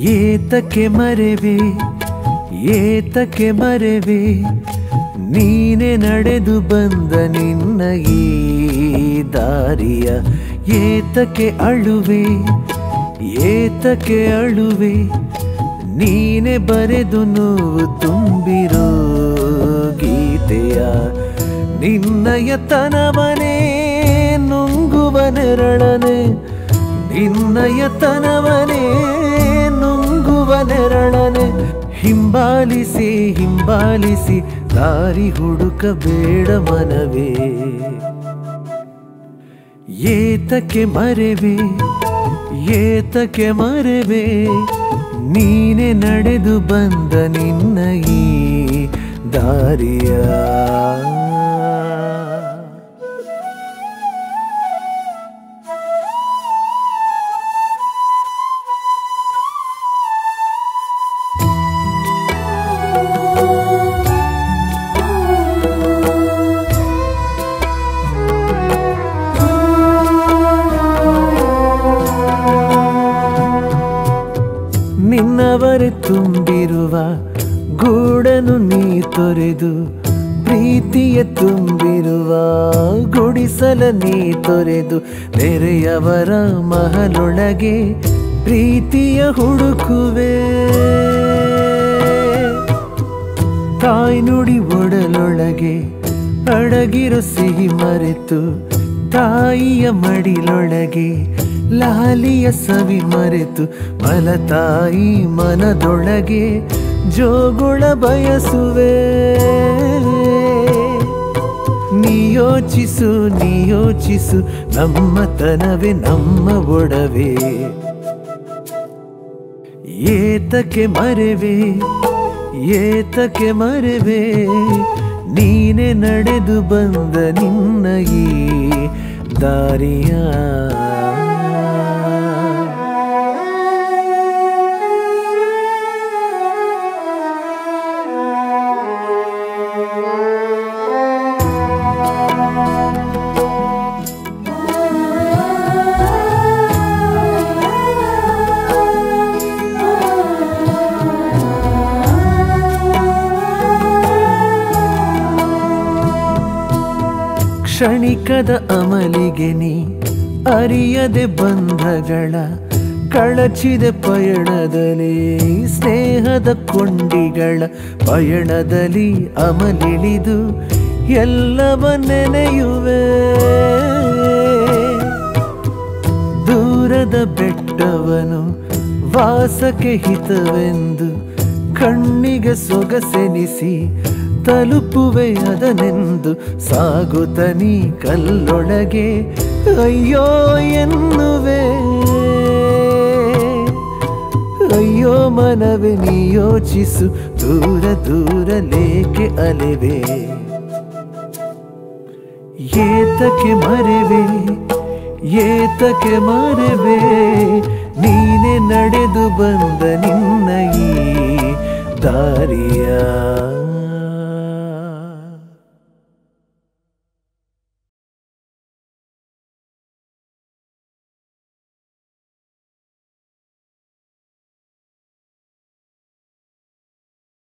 ಏತಕ್ಕೆ ಮರೆವೆ ಏತಕ್ಕೆ ಮರೆವೆ ನೀನೆ ನಡೆದು ಬಂದ ನಿನ್ನ ಈ ದಾರಿಯ ಏತಕ್ಕೆ ಅಳುವೆ ಏತಕ್ಕೆ ಅಳುವೆ ನೀನೆ ಬರೆದು ನೋವು ತುಂಬಿರೋ ಗೀತೆಯ ನಿನ್ನಯತನವನೇ ನುಂಗುವ ನೆರಳನೆ ನಿನ್ನಯತನವನೇ ನುಂಗುವ ನೆರಳನೆ ಹಿಂಬಾಲಿಸಿ ಹಿಂಬಾಲಿಸಿ ದಾರಿ ಹುಡುಕಬೇಡ ಮನವೇ ಏತಕ್ಕೆ ಮರೆವೆ ಏತಕ್ಕೆ ಮರೆವೆ ನೀನೆ ನಡೆದು ಬಂದ ನಿನ್ನ ಈ ದಾರಿಯ ನಿನ್ನವರೆ ತುಂಬಿರುವ ಗೂಡನು ನೀ ತೊರೆದು ಪ್ರೀತಿಯ ತುಂಬಿರುವ ಗುಡಿಸಲ ನೀ ತೊರೆದು ನೆರೆಯವರ ಮಹಲೊಳಗೆ ಪ್ರೀತಿಯ ಹುಡುಕುವೆ ತಾಯಿ ನುಡಿ ಒಡಲೊಳಗೆ ಅಡಗಿರೋ ಸಿಹಿ ಮರೆತು ತಾಯಿಯ ಮಡಿಲೊಳಗೆ ಲಾಲಿಯ ಸವಿ ಮರೆತು ಮಲತಾಯಿ ಮನದೊಳಗೆ ಜೋಗುಳ ಬಯಸುವೆ ನೀ ಯೋಚಿಸು ನೀ ಯೋಚಿಸು ನಮ್ಮ ತನವೇ ನಮ್ಮ ಒಡವೆ ಏತಕ್ಕೆ ಮರೆವೆ ಏತಕ್ಕೆ ಮರೆವೆ ನೀನೆ ನಡೆದು ಬಂದ ನಿನ್ನ ಈ ದಾರಿಯ ಕ್ಷಣಿಕದ ಅಮಲಿಗೆ ನೀ ಅರಿಯದೆ ಬಂಧಗಳ ಕಳಚಿದೆ ಪಯಣದಲ್ಲಿ ಸ್ನೇಹದ ಕೊಂಡಿಗಳ ಪಯಣದಲ್ಲಿ ಅಮಲಿಳಿದು ಎಲ್ಲವ ನೆನೆಯುವೆ ದೂರದ ಬೆಟ್ಟವನು ವಾಸಕ್ಕೆ ಹಿತವೆಂದು ಕಣ್ಣಿಗೆ ಸೊಗಸೆನಿಸಿ ತಲುಪುವೆ ಅದನೆಂದು ಸಾಗುತ್ತ ನೀ ಕಲ್ಲೊಳಗೆ ಅಯ್ಯೋ ಎನ್ನುವೆ ಅಯ್ಯೋ ಮನವೇ ನೀ ಯೋಚಿಸು ದೂರ ದೂರ ಲೇಕೆ ಅಲೆವೆ ಏತಕ್ಕೆ ಮರೆವೆ ಏತಕ್ಕೆ ಮರೆವೆ ನೀನೆ ನಡೆದು ಬಂದ ನಿನ್ನ ಈ ದಾರಿಯ